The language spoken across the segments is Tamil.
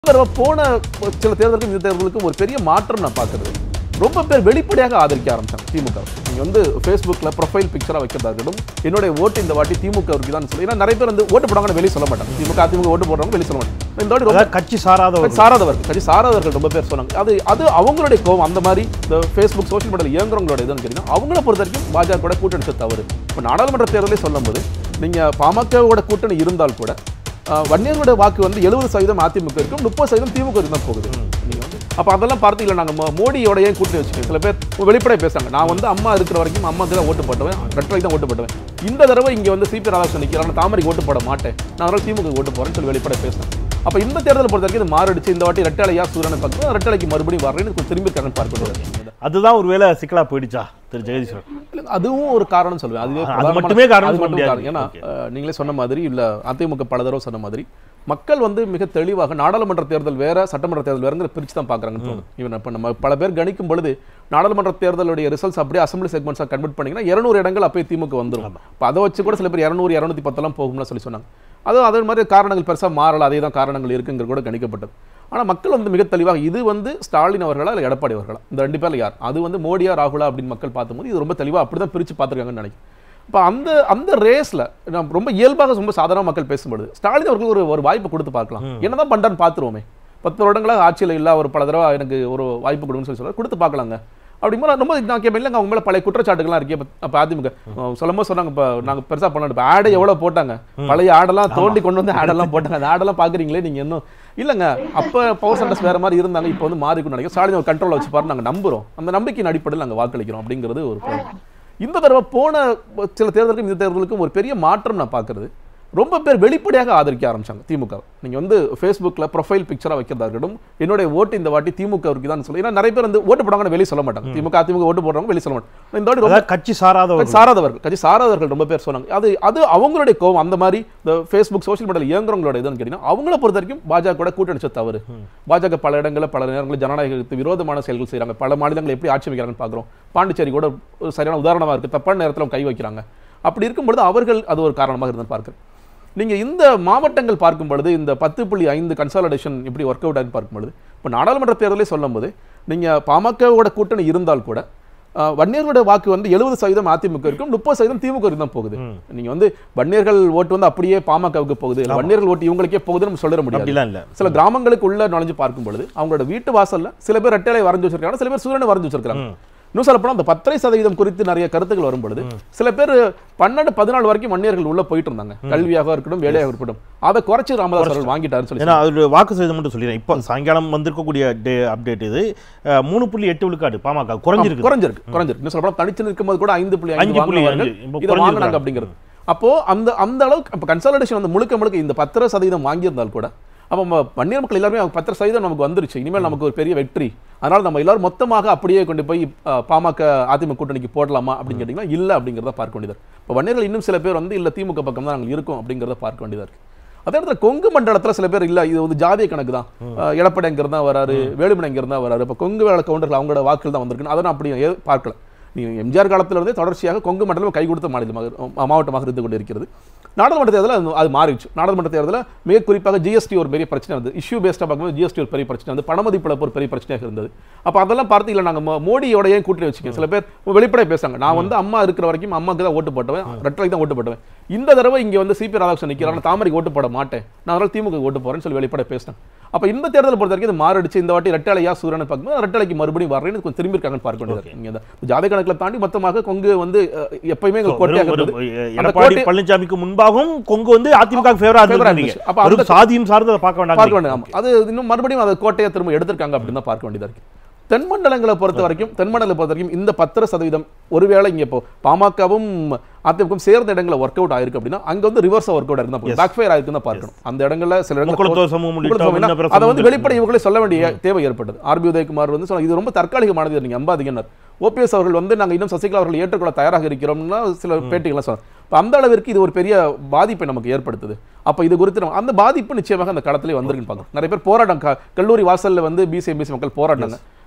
தடவை போன சில தேர்தலுக்கும் இந்த தேர்தலுக்கும் ஒரு பெரிய மாற்றம் நான் பார்க்குறது ரொம்ப பேர் வெளிப்படையாக ஆதரிக்க ஆரம்பிச்சாங்க திமுக நீங்க வந்து ஃபேஸ்புக்கில் ப்ரொஃபைல் பிக்சராக வைக்கிறதா இருக்கட்டும் என்னுடைய ஓட்டு இந்த வாட்டி திமுகவுக்கு தான் சொல்லி ஏன்னா நிறைய பேர் வந்து ஓட்டு போடுவாங்கன்னு வெளியே சொல்ல மாட்டாங்க திமுக அதிமுக ஓட்டு போடுறவங்க வெளியே சொல்ல மாட்டாங்க இந்த வாட்டி ரொம்ப அதாவது கட்சி சாராதவர் சாராதவர்கள் கட்சி சாராதவர்கள் ரொம்ப பேர் சொன்னாங்க அது அது அவங்களுடைய கோவம் அந்த மாதிரி இந்த ஃபேஸ்புக் சோஷியல் மீடியாவில் இயங்குறவங்களோட இதுன்னு கேட்டீங்கன்னா அவங்கள பொறுத்த வரைக்கும் பாஜக கூட கூட்டணி தவறு இப்போ நாடாளுமன்ற தேர்தலே சொல்லும்போது நீங்கள் பாமகவோட கூட்டணி இருந்தால் கூட ஆஹ், வன்னியர்களோட வாக்கு வந்து எழுபது சதவீதம் அதிமுக இருக்கும் முப்பது சதவீதம் திமுக வரைக்கும் தான் போகுது நீங்க வந்து அப்போ அதெல்லாம் பார்த்தீங்களா நாங்கள் மோ- மோடியோட ஏன் கூட்டணி வச்சுக்கோங்க சில பேர் வெளிப்படையா பேசுறாங்க நான் வந்து அம்மா இருக்கிற வரைக்கும் அம்மா தான் ஓட்டு போட்டவன் ரெட்டலைக்கு தான் ஓட்டு போட்டவன் இந்த தடவை இங்கே வந்து சிபி ராதாகிருஷ்ணன் நிற்கிறாங்க தாமரைக்கு ஓட்டு போட மாட்டேன் நான் அதனால திமுக ஓட்டு போறேன்னு சொல்லி வெளிப்படையா பேசுறேன் அப்ப இந்த தேர்தலை பொறுத்த வரைக்கும் இது மாறிடுச்சு இந்த வாட்டி ரெட்டலையா சூரனை பார்க்கணும் ரெட்டலைக்கு மறுபடியும் வரேன்னு கொஞ்சம் திரும்பி இருக்காங்கன்னு பார்க்கணும் அதுதான் ஒருவேளை சிக்கலா போயிடுச்சா திரு ஜெகதீஸ்வரன் இல்ல, அதுவும் ஒரு காரணம் சொல்லுவேன் அதுவே அது பிரதானமான- மட்டுமே காரணம் அது சொல்ல மட்டும் முடியாது. காரணம். ஏன்னா Okay. அஹ், நீங்களே சொன்ன மாதிரி இல்ல அதிமுக பல தடவை சொன்ன மாதிரி மக்கள் வந்து மிக தெளிவாக நாடாளுமன்ற தேர்தல் வேற சட்டமன்ற தேர்தல் வேறங்கிற பிரிச்சு தான் பாக்குறாங்கன்னு தோணுது இவன் இப்ப நம்ம பல பேர் கணிக்கும் பொழுது நாடாளுமன்ற தேர்தலுடைய ரிசல்ட்ஸ் அப்படியே அசம்பிளி செக்மெண்ட்ஸாக கன்வெர்ட் பண்ணீங்கன்னா இருநூறு இடங்கள் அப்பயே திமுக வந்துரும் இப்போ அதை வச்சு கூட சில பேர் இரநூறு இரநூத்தி பத்தெல்லாம் போகும்னு சொல்லி சொன்னாங்க அதுவும் அதே மாதிரி காரணங்கள் பெருசா மாறல அதே தான் காரணங்கள் இருக்குங்கிற கூட கணிக்கப்பட்டது ஆனா மக்கள் வந்து மிக தெளிவாக இது வந்து ஸ்டாலின் அவர்களா இல்லை எடப்பாடி அவர்களா இந்த ரெண்டு பேர்ல யார் அது வந்து மோடியா ராகுலா அப்படின்னு மக்கள் பார்க்கும்போது இது ரொம்ப தெளிவா அப்படிதான் பிரிச்சு பார்த்துருக்காங்கன்னு நினைக்கிறேன் இப்போ அந்த அந்த ரேஸ்ல நம்ம ரொம்ப இயல்பாக ரொம்ப சாதாரண மக்கள் பேசும்பொழுது ஸ்டாலின் அவர்கள் ஒரு ஒரு வாய்ப்பு கொடுத்து பார்க்கலாம் என்னதான் பண்றான்னு பார்த்துருவோமே பத்து வருடங்களாக ஆட்சியில் இல்ல ஒரு பல தடவை எனக்கு ஒரு வாய்ப்பு கொடுங்கன்னு சொல்லி சொல்ல கொடுத்து பார்க்கலாங்க அப்படிங்கும்போது ரொம்ப நான் கேட்பேன் இல்லைங்க அவங்க மேலே பழைய குற்றச்சாட்டுகள்லாம் இருக்கே அப்போ அதிமுக அஹ் சொல்லும்போது சொன்னாங்க இப்போ நாங்கள் பெருசாக பண்ணலாம் இப்போ ஆடை எவ்வளோ போட்டாங்க பழைய ஆடெல்லாம் தோண்டி கொண்டு வந்து ஆடெல்லாம் போட்டாங்க அந்த ஆடெல்லாம் பார்க்குறீங்களே நீங்கள் இன்னும் இல்லைங்க அப்போ பவர் சென்டர்ஸ் வேற மாதிரி இருந்தாங்க இப்போ வந்து மாறிக்கும் நினைக்கிறேன் ஸ்டாலின் ஒரு கண்ட்ரோல் வச்சு பாரு நாங்கள் நம்புறோம் அந்த நம்பிக்கையின் அடிப்படையில் நாங்கள் வாக்களிக்கிறோம் அப்படிங்கிறது ஒரு point. இந்த தடவை போன சில தேர்தலுக்கும் இந்த தேர்தலுக்கும் ஒரு பெரிய மாற்றம் நான் பார்க்குறது ரொம்ப பேர் வெளிப்படையாக ஆதரிக்க ஆரம்பிச்சாங்க திமுக நீங்க வந்து ஃபேஸ்புக்கில் ப்ரொஃபைல் பிக்சராக வைக்கிறதா இருக்கட்டும் என்னுடைய ஓட்டு இந்த வாட்டி திமுகவுக்கு தான் சொல்லி ஏன்னா நிறைய பேர் வந்து ஓட்டு போடுவாங்கன்னு வெளியே சொல்ல மாட்டாங்க திமுக அதிமுக ஓட்டு போடுறவங்க வெளியே சொல்ல மாட்டாங்க இந்த வாட்டி ரொம்ப அதாவது கட்சி சாராதவர் கட்சி சாராதவர்கள் கட்சி சாராதவர்கள் ரொம்ப பேர் சொன்னாங்க அது அது அவங்களுடைய கோவம் அந்த மாதிரி இந்த ஃபேஸ்புக் சோஷியல் மீடியாவில் இயங்குறவங்களோட இதுன்னு கேட்டீங்கன்னா அவங்கள பொறுத்த வரைக்கும் பாஜக கூட கூட்டணி வச்சது தவறு பாஜக பல இடங்களில் பல நேரங்களில் ஜனநாயகத்துக்கு விரோதமான செயல்கள் செய்றாங்க பல மாநிலங்கள் எப்படி ஆட்சி வைக்கிறாங்கன்னு பார்க்குறோம் பாண்டிச்சேரி கூட ஒரு சரியான உதாரணமா இருக்கு தப்பான நேரத்தில் அவங்க கை வைக்கிறாங்க அப்படி இருக்கும்பொழுது அவர்கள் அது ஒரு காரணமாக இருந்து பார்க்குறேன் நீங்க இந்த மாவட்டங்கள் பார்க்கும் பொழுது இந்த பத்து புள்ளி ஐந்து கன்சாலிடேஷன் எப்படி ஒர்க் அவுட் ஆகுன்னு பார்க்கும் பொழுது இப்போ நாடாளுமன்ற தேர்தலே சொல்லும்போது நீங்க பாமகவோட கூட்டணி இருந்தால் கூட ஆஹ், வன்னியர்களோட வாக்கு வந்து எழுபது சதவீதம் அதிமுக இருக்கும் முப்பது சதவீதம் திமுக வரைக்கும் தான் போகுது நீங்க வந்து வன்னியர்கள் ஓட்டு வந்து அப்படியே பாமகவுக்கு போகுது இல்ல வன்னியர்கள் ஓட்டு இவங்களுக்கே போகுதுன்னு நம்ம சொல்லிட முடியாது அப்படிலாம் இல்ல சில கிராமங்களுக்கு உள்ள நுழைஞ்சு பார்க்கும் பொழுது அவங்களோட வீட்டு வாசல்ல சில பேர் ரெட்டலை வரைஞ்சு வச்சிருக்காங்க சில பேர் சூரியனை வரைஞ்சு வச்சிருக்காங்க இன்னும் சொல்ல போனா அந்த பத்தரை சதவீதம் குறித்து நிறைய கருத்துக்கள் வரும் பொழுது சில பேர் பன்னெண்டு பதினாலு வரைக்கும் வன்னியர்கள் உள்ள போயிட்டு இருந்தாங்க கல்வியாக இருக்கட்டும் வேலையாக இருக்கட்டும் அதை குறைச்சு ராமதாஸ் அவர்கள் வாங்கிட்டாருன்னு சொல்லி ஏன்னா அதோட வாக்கு சதவீதம் மட்டும் சொல்லிடுறேன் இப்போ சாயங்காலம் வந்திருக்கக்கூடிய டே அப்டேட் இது அஹ், மூணு புள்ளி எட்டு விழுக்காடு பாமக குறைஞ்சிருக்கு குறைஞ்சிருக்கு குறைஞ்சிருக்கு இன்னும் சொல்ல போனா தனிச்சு நிற்கும்போது கூட ஐந்து புள்ளி அஞ்சு ஐந்து புள்ளி வாங்கினவர்கள் அஞ்சு. இப்போ இதை வாங்கினாங்க குறைஞ்சிருக்காங்க. அப்படிங்கிறது அப்போ அந்த அந்த அளவுக்கு அப்போ கன்சாலிடேஷன் வந்து முழுக்க முழுக்க இந்த பத்தரை சதவீதம் வாங்கியிருந்தால் கூட அப்போ நம்ம வன்னியர் மக்கள் எல்லாருமே அவங்க பத்தரை சதவீதம் நமக்கு வந்துருச்சு இனிமேல் நமக்கு ஒரு பெரிய வெற்றி அதனால நம்ம எல்லாரும் மொத்தமாக அப்படியே கொண்டு போய் அஹ், பாமக அதிமுக கூட்டணிக்கு போடலாமா அப்படின்னு கேட்டிங்கன்னா இல்லை அப்படிங்கிறத பார்க்க வேண்டியது இப்போ வன்னியர்கள் இன்னும் சில பேர் வந்து இல்லை திமுக பக்கம் தான் நாங்கள் இருக்கோம் அப்படிங்கிறத பார்க்க வேண்டியதா இருக்கு அதே இடத்துல கொங்கு மண்டலத்துல சில பேர் இல்ல இது வந்து ஜாதிய கணக்கு தான் அஹ், எடப்பாடி அங்கிருந்து தான் வராரு வேலுமணி அங்கிருந்து தான் வராரு இப்போ கொங்கு வேலை கவுண்டர்கள் அவங்களோட வாக்குகள் தான் வந்திருக்குன்னு அதை நான் அப்படி ஏ- பார்க்கல நீ எம்ஜிஆர் காலத்துல இருந்தே தொடர்ச்சியாக கொங்கு மண்டலம் கை கொடுத்த மாநிலமாக அஹ், மாவட்டமாக இருந்து கொண்டு இருக்கிறது நாடாளுமன்ற தேர்தலில் அது- அது மாறிடுச்சு நாடாளுமன்ற தேர்தலில் மிக குறிப்பாக ஜிஎஸ்டி ஒரு பெரிய பிரச்சனை இருந்தது இஷ்யூ பேஸ்டாக பார்க்கும்போது ஜிஎஸ்டி ஒரு பெரிய பிரச்சனை வந்து பணமதிப்பிழப்பு ஒரு பெரிய பிரச்சனையாக இருந்தது அப்போ அதெல்லாம் பார்த்து இல்லை நாங்கள் மோடியோட ஏன் கூட்டணி வச்சுக்கோங்க சில பேர் வெளிப்படையா பேசுறாங்க நான் வந்து அம்மா இருக்கிற வரைக்கும் அம்மாக்கு தான் ஓட்டு போட்டவன் ரெட்டலைக்கு தான் ஓட்டு போட்டவன் இந்த தடவை இங்க வந்து சிபி ராதாகிருஷ்ணன் நிற்கிறாங்க தாமரைக்கு ஓட்டு போட மாட்டேன் நான் அதனால திமுக ஓட்டு போறேன்னு சொல்லி வெளிப்படையா பேசினேன் அப்ப இந்த தேர்தலை பொறுத்த வரைக்கும் இது மாறிடுச்சு இந்த வாட்டி ரெட்டலையா சூரனை பார்க்கும்போது ரெட்டலைக்கு மறுபடியும் வரேன்னு கொஞ்சம் திரும்பி இருக்காங்கன்னு பார்க்க வேண்டியது இருக்கு. இங்க இந்த ஜாதி கணக்குல தாண்டி மொத்தமாக கொங்கு வந்து அஹ், எப்பயுமே எங்களுக்கு கோட்டையாக ஒரு- இருந்தது ஒரு- அந்த எடப்பாடி கோட்டை- பழனிசாமிக்கு முன்பாகவும் கொங்கு வந்து அதிமுக ஃபேவரா favour ஆ இருந்துச்சு இருந்துச்சு. அப்ப வெறும் அந்த- சாதியும் சார்ந்து அதை பார்க்க பார்க்க வேண்டாம் வேண்டியது ஆமா. அது இன்னும் மறுபடியும் அதை கோட்டையை திரும்ப எடுத்திருக்காங்க அப்படின்னு தான் பார்க்க வேண்டியதா இருக்கு தென்மண்டலங்களை பொறுத்த வரைக்கும் தென்மண்டலங்களை பொறுத்த வரைக்கும் இந்த பத்திர சதவீதம் ஒருவேளை இங்க இப்போ பாமகவும் அதிமுகவும் சேர்ந்த இடங்களை ஒர்க் அவுட் ஆயிருக்கு அப்படின்னா அங்க வந்து ரிவர்ஸ் ஒர்க் அவுட் ஆயிருக்கு பேக் ஃபயர் ஆயிருக்கு தான் பார்க்கணும் அந்த இடங்கள்ல சில இடங்கள் முக்குளத்தோர் சமூகம் உள்ளிட்ட முக்குளத்தோர் சமூகம் இன்னபிற அதை வந்து சமூகங்கள். வெளிப்படை இவங்களே சொல்ல வேண்டிய தேவை ஏற்பட்டது ஆர்பி உதயகுமார் வந்து சொன்னாங்க இது ரொம்ப தற்காலிகமானது நீங்க அம்பாதிகனர் ஓபிஎஸ் அவர்கள் வந்து நாங்க இன்னும் சசிகலா அவர்கள் ஏற்றுக்கொள்ள தயாராக இருக்கிறோம்னா சில பேட்டிகள்லாம் சொன்னாங்க அப்ப அந்த அளவிற்கு இது ஒரு பெரிய பாதிப்பை நமக்கு ஏற்படுத்துது அப்ப இது குறித்து நம்ம அந்த பாதிப்பு நிச்சயமாக அந்த களத்திலே வந்திருக்குன்னு பார்க்கணும் நிறைய பேர் போராட்டம் க- கல்லூரி வாசல்ல வந்து பிசி எம்பிசி மக்கள் போராடினாங்க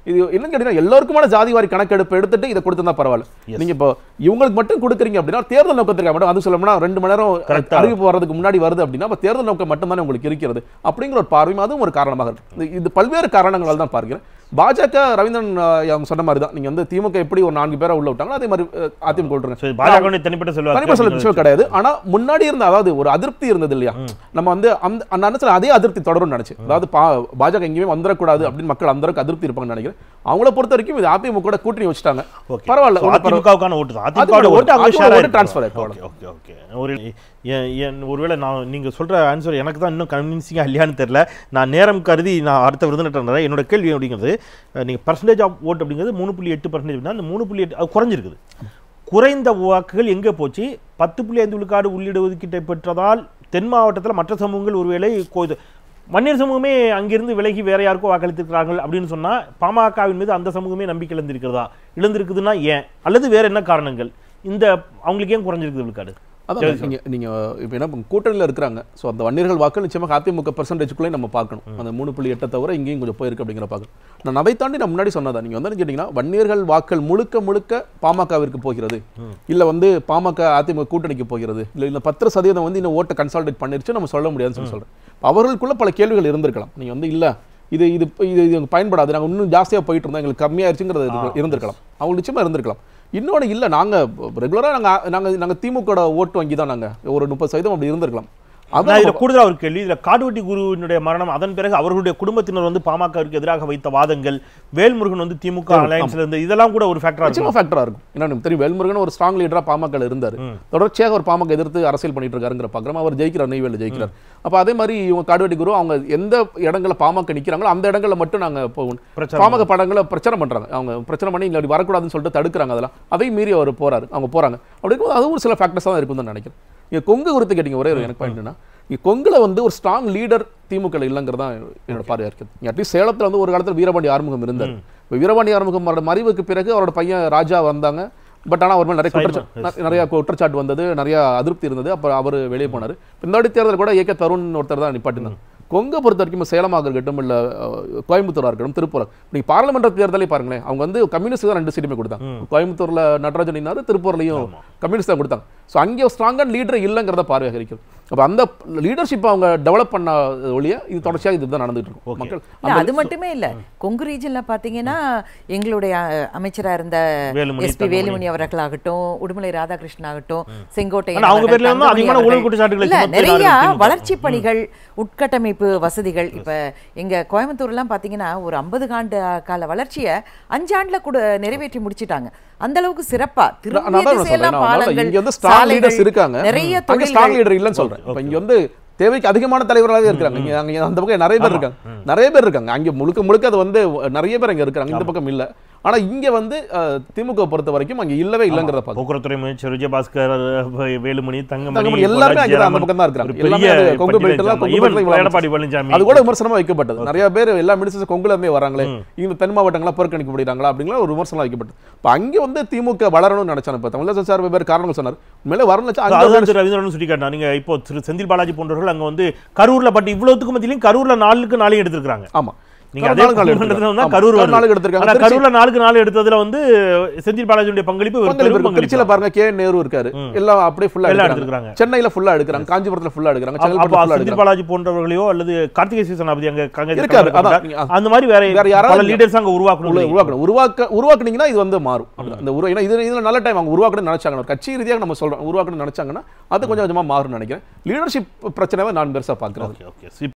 இது என்னன்னு கேட்டீங்கன்னா எல்லாருக்குமான ஜாதி வாரி கணக்கெடுப்பு எடுத்துட்டு இதை கொடுத்திருந்தா பரவாயில்ல Yes. நீங்க இப்போ இவங்களுக்கு மட்டும் கொடுக்குறீங்க அப்படின்னா தேர்தல் நோக்கத்திற்காக மட்டும் அது சொல்லணும்னா ரெண்டு மணி நேரம் Correct ஆ. அறிவிப்பு வர்றதுக்கு முன்னாடி வருது அப்படின்னா அப்ப தேர்தல் நோக்கம் மட்டும்தானே உங்களுக்கு இருக்கிறது அப்படிங்கிற ஒரு பார்வையும் அதுவும் ஒரு காரணமாக இருக்கு இது- இது பல்வேறு காரணங்களால் தான் பார்க்கிறேன் பாஜக ரவீந்திரன் அஹ், அவங்க சொன்ன மாதிரி தான் நீங்க வந்து திமுக எப்படி ஒரு நான்கு பேரை உள்ள விட்டாங்களோ அதே மாதிரி அஹ், அதிமுக விட்டுருங்க சரி, பாஜக தனிப்பட்ட தனிப்பட்ட சில செல்வாக்கு விஷயம் கிடையாது ஆனா முன்னாடி இருந்த அதாவது ஒரு அதிருப்தி இருந்தது இல்லையா நம்ம வந்து அந்த அந்த நேரத்துல அதே அதிருப்தி தொடரும்னு நினைச்சு அதாவது பா- பாஜக எங்கேயுமே வந்துடக்கூடாது அப்படின்னு மக்கள் அந்த அளவுக்கு அதிருப்தி இருப்பாங்கன்னு நினைக்கிறேன் அவங்கள பொறுத்த வரைக்கும் இது அதிமுக கூட கூட்டணி வச்சுட்டாங்க Okay. பரவாயில்ல So, ஒண்ணும் பரவா- அதிமுகவுக்கான ஓட்டு தான் அதிமுக அதிமுக ஓட்டு ஓட்டு அங்க அதிமுக share ஓட்டு ஆயிருக்கு. transfer ஆயிருக்கு, Okay, okay, okay. ஒரு என் என் ஒருவேளை நான் நீங்க சொல்ற ஆன்சர் எனக்கு தான் இன்னும் கன்வின்சிங்காக இல்லையான்னு தெரியல நான் நேரம் கருதி நான் அடுத்த விருதுநட்டர் என்னோட கேள்வி அப்படிங்கிறது அஹ், நீங்க பர்சன்டேஜ் ஆஃப் ஓட் அப்படிங்கிறது மூணு புள்ளி எட்டு பர்சன்டேஜ் அந்த மூணு புள்ளி எட்டு அது குறைஞ்சிருக்குது குறைந்த வாக்குகள் எங்கே போச்சு பத்து புள்ளி ஐந்து விழுக்காடு உள்ளிட ஒதுக்கீட்டை பெற்றதால் தென் மாவட்டத்தில் மற்ற சமூகங்கள் ஒருவேளை கோது மன்னியர் சமூகமே அங்கிருந்து விலகி வேற யாருக்கோ வாக்களித்திருக்கிறார்கள் அப்படின்னு சொன்னா பாமகவின் மீது அந்த சமூகமே நம்பிக்கை இழந்திருக்கிறதா இழந்திருக்குதுன்னா ஏன் அல்லது வேற என்ன காரணங்கள் இந்த அவங்களுக்கு ஏன் குறைஞ்சிருக்குது விழுக்காடு அதான் நீங்க நீங்க இப்போ என்ன பண்ண- கூட்டணியில இருக்கிறாங்க ஸோ அந்த வன்னியர்கள் வாக்கள் நிச்சயமாக அதிமுக பர்சன்டேஜ்குள்ளே நம்ம பார்க்கணும் அந்த மூணு புள்ளி எட்டை தவிர இங்கேயும் கொஞ்சம் போயிருக்கு அப்படிங்கிற பார்க்கணும் நான் அதை தாண்டி நான் முன்னாடி சொன்னதா நீங்க வந்து கேட்டீங்கன்னா வன்னியர்கள் வாக்கள் முழுக்க முழுக்க பாமகவிற்கு போகிறது இல்ல வந்து பாமக அதிமுக கூட்டணிக்கு போகிறது இல்ல இந்த பத்து சதவீதம் வந்து இன்னும் ஓட்டை கன்சால்டேட் பண்ணிருச்சு நம்ம சொல்ல முடியாதுன்னு சொல்லி சொல்றேன் இப்ப அவர்களுக்குள்ள பல கேள்விகள் இருந்திருக்கலாம் நீங்க வந்து இல்ல இது இது இது இது எங்களுக்கு பயன்படாது நாங்க இன்னும் ஜாஸ்தியா போயிட்டு இருந்தோம் எங்களுக்கு கம்மியாயிருச்சுங்கிறது இருக்கு- இருந்திருக்கலாம் அவங்க நிச்சயமா இருந்திருக்கலாம் இன்னொன்னு இல்ல நாங்க ரெகுலரா நாங்க நாங்க நாங்க திமுக ஓட்டு வங்கி தான் நாங்க ஒரு முப்பது சதவீதம் அப்படி இருந்திருக்கலாம் நான் அதான் இதுல கூடுதலா ஒரு கேள்வி இதுல காடுவெட்டி குருவினுடைய மரணம் அதன் பிறகு அவர்களுடைய குடும்பத்தினர் வந்து பாமகவிற்கு எதிராக வைத்த வாதங்கள் வேல்முருகன் வந்து திமுக அலையன்ஸ்ல இருந்து இதெல்லாம் கூட ஒரு ஃபேக்டரா இருக்கும் நிச்சயமா ஃபேக்டரா இருக்கும் ஏன்னா நமக்கு தெரியும் வேல்முருகன் ஒரு ஸ்ட்ராங் லீடரா பாமக இருந்தாரு தொடர்ச்சியாக ஒரு பாமக எதிர்த்து அரசியல் பண்ணிட்டு இருக்காருங்கிற பாக்குறோம் அவர் ஜெயிக்கிறார் நெய்வேலியில் ஜெயிக்கிறார் அப்ப அதே மாதிரி இவங்க காடுவெட்டி குரு அவங்க எந்த இடங்கள்ல பாமக நிக்கிறாங்களோ அந்த இடங்கள்ல மட்டும் நாங்க போவோம் பிரச்சாரம் பாமக படங்களை பிரச்சனை பண்றாங்க அவங்க பிரச்சனை பண்ணி இங்க அப்படி வரக்கூடாதுன்னு சொல்லிட்டு தடுக்கிறாங்க அதெல்லாம் அதையும் மீறி அவர் போறாரு அவங்க போறாங்க அப்படி இருக்கும்போது அதுவும் ஒரு சில ஃபேக்டர்ஸ் தான் இருக்கும் தான் நினைக்கிறேன் நீங்க கொங்கு குறித்து கேட்டீங்க ஒரே ஒரு எனக்கு பாயிண்ட் என்ன இங்க கொங்குல வந்து ஒரு ஸ்ட்ராங் லீடர் திமுக இல்லைங்கிறதா என்னோட பார்வையா இருக்குது அட்லீஸ்ட் சேலத்துல வந்து ஒரு காலத்துல வீரபாண்டி ஆறுமுகம் இருந்தார் இப்போ வீரபாண்டி ஆறுமுகம் அவரோட மறைவுக்கு பிறகு அவரோட பையன் ராஜா வந்தாங்க பட் ஆனா அவர் மேல நிறைய சைமன், குற்றச்சாட்டு நிறைய குற்றச்சாட்டு வந்தது நிறைய அதிருப்தி இருந்தது அப்புறம் அவர் வெளியே போனாரு இந்த வாட்டி தேர்தல் கூட ஏகே தருண் ஒருத்தர் தான் நிப்பாட்டினாங்க கொங்கை பொறுத்த வரைக்கும் இப்ப சேலமாக இருக்கட்டும் இல்ல அஹ், கோயம்புத்தூரா இருக்கட்டும் திருப்பூர் நீங்க பாராளுமன்ற தேர்தலே பாருங்களேன் அவங்க வந்து கம்யூனிஸ்ட் தான் ரெண்டு சீட்டுமே கொடுத்தாங்க கோயம்புத்தூர்ல நடராஜன் இன்னாரு திருப்பூர்லயும் கம்யூனிஸ்ட் தான் கொடுத்தாங்க ஸோ அங்கே ஸ்ட்ராங்கான லீடர் இல்லைங்கிறத பார்வையாக இருக்கிறது அப்ப அந்த லீடர்ஷிப் அவங்க டெவலப் பண்ண ஒழிய இது தொடர்ச்சியாக இதுதான் நடந்துட்டு இருக்கும் மக்கள் இல்ல அது மட்டுமே இல்ல கொங்கு ரீஜன்ல பாத்தீங்கன்னா எங்களுடைய அஹ், அமைச்சரா இருந்த வேலுமணி, எஸ்பி வேலுமணி அவர்களாகட்டும் உடுமலை ராதாகிருஷ்ணன் ஆகட்டும் செங்கோட்டை ஆனா அவங்க பேர்ல வந்து அதிகமான ஊழல் குற்றச்சாட்டுகளை இல்ல சுமத்தி நிறைய நாடு திமுக. வளர்ச்சி பணிகள் உட்கட்டமைப்பு வசதிகள் இப்ப எங்க கோயம்புத்தூர்லாம் பாத்தீங்கன்னா ஒரு ஐம்பது ஆண்டு கால வளர்ச்சியை அஞ்சாண்டுல கூட நிறைவேற்றி முடிச்சிட்டாங்க அந்த அளவுக்கு சிறப்பா நான் திரும்பிய அதான் நான் திசையெல்லாம் சொல்றேன். நான் பாலங்கள் இங்க வந்து ஸ்ட்ராங் சாலைகள், லீடர்ஸ் இருக்காங்க நிறைய அங்க ஸ்ட்ராங் தொழில்கள் லீடர் இல்லைன்னு சொல்றேன் இப்போ இங்க வந்து தேவைக்கு அதிகமான தலைவர்களாவே இருக்காங்க இங்க அங்க அந்த பக்கம் நிறைய பேர் இருக்காங்க நிறைய பேர் இருக்காங்க அங்க முழுக்க முழுக்க அது வந்து நிறைய பேர் அங்க இருக்காங்க இந்த பக்கம் இல்ல ஆனா இங்க வந்து அஹ், திமுக பொறுத்த வரைக்கும் அங்க இல்லவே இல்லைங்கிறத பார்க்கணும் போக்குவரத்துறை அமைச்சர் விஜயபாஸ்கர் அஹ், வேலுமணி தங்கமணி தங்கமணி எல்லாருமே அங்க தான் அந்த ஜெயராமன், பக்கம் தான் இருக்காங்க. ஒரு பெரிய எல்லாமே அது கொங்கு பட்டியலை பெல்ட்லாம் கொங்கு even பெல்ட்ல இவ்வளவு எடப்பாடி பழனிசாமி அது கூட விமர்சனமா வைக்கப்பட்டது நிறைய பேர் எல்லா மினிஸ்டர்ஸ் கொங்குல இருந்தே வராங்களே இந்த தென் மாவட்டங்களா புறக்கணிக்கப்படுறாங்களா அப்படிங்கிற ஒரு விமர்சனம் வைக்கப்பட்டது இப்போ அங்க வந்து திமுக வளரணும்னு நினைச்சாங்க இப்போ தமிழக சார் வெவ்வேறு காரணங்கள் சொன்னார் உண்மையிலே வரணும் நினைச்சா அங்க அதுதான் திரு ரவீந்திரன் சுட்டி காட்டினா நீங்க இப்போ திரு செந்தில் பாலாஜி போன்றவர்கள் அங்க வந்து கரூர்ல பட் இவ்வளவுத்துக்கு மத்தியிலும் கரூர்ல நாலுக்கு நாளையும் எடுத்திருக்காங்க ஆமா நீங்க கரூர் அதே நாளுக்கு நாலு மண்டலத்துல எடுத்திருக்காங்க. வந்தா ஆமா, கரூர் கரூர் வருது. நாளுக்கு எடுத்திருக்காங்க. ஆனா திருச்சி- கரூர்ல நாலுக்கு நாலு எடுத்ததுல வந்து செந்தில் பாலாஜியுடைய பங்களிப்பு ஒரு பங்களிப்பு பெரும் இருக்கு. திருச்சியில பங்களிப்பு. பாருங்க கே நேரு இருக்காரு எல்லாம் அப்படியே ஃபுல்லா எல்லாம் எடுக்கிறாங்க எடுத்திருக்காங்க. சென்னையில ஃபுல்லா எடுக்கிறாங்க காஞ்சிபுரத்துல ஃபுல்லா எடுக்கிறாங்க அப்ப- அப்ப செங்கல்பட்டுல ஃபுல்லா செந்தில் எடுக்கிறாங்க பாலாஜி போன்றவர்களையோ அல்லது கார்த்திகை சீசனாபதி அங்க காங்கிரஸ் இருக்காரு. கட்சியில அதான் இருக்காங்க. நீங்க- அந்த மாதிரி வேற வேற யாராவது பல லீடர்ஸ் அங்க உருவாக்கணும் உள்ள உருவாக்கணும் உருவாக்க உருவாக்குனீங்கன்னா இது வந்து மாறும் அப்படிதான். இந்த உருவா ஏன்னா இது இதுல நல்ல டைம் அவங்க உருவாக்கணும்னு நினைச்சாங்க ஒரு கட்சி ரீதியாக நம்ம சொல்றோம் உருவாக்கணும்னு நினைச்சாங்கன்னா அது கொஞ்சம் கொஞ்சமா மாறும்னு நினைக்கிறேன் லீடர்ஷிப் பிரச்சனையை நான் பெருசா பார்க்கிறேன் ஓகே ஓகே